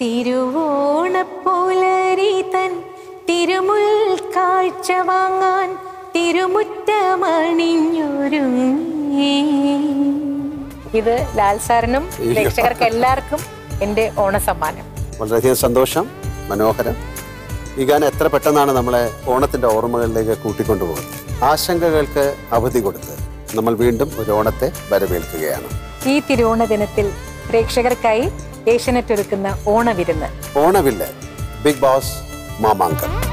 തിരുവോണപ്പുലരി തൻ തിരുമുൽ കാഴ്ച വാങ്ങാൻ തിരുമുറ്റമണിഞ്ഞൊരുങ്ങി ഇത് ലാൽ സാറിനും പ്രേക്ഷകർക്ക് എല്ലാവർക്കും എൻ്റെ ഓണസമ്മാനം വളരെയധികം സന്തോഷം മനോഹരം ഈ ഗാനം എത്ര പെട്ടെന്നാണ് നമ്മളെ ഓണത്തിന്റെ ഓർമ്മകളിലേക്ക് കൂട്ടിക്കൊണ്ടുപോകുന്നത് ആശങ്കകൾക്ക് അവധി കൊടുത്ത് നമ്മൾ വീണ്ടും ഒരു ഓണത്തെ വരവേൽക്കുകയാണ് ഈ തിരുവോണ ദിനത്തിൽ പ്രേക്ഷകർക്കായി ഏഷ്യനെറ്റ് ഒരുക്കുന്ന ഓണവിരുന്ന് ഓണവില്ല് ബിഗ് ബോസ് മാമാങ്കം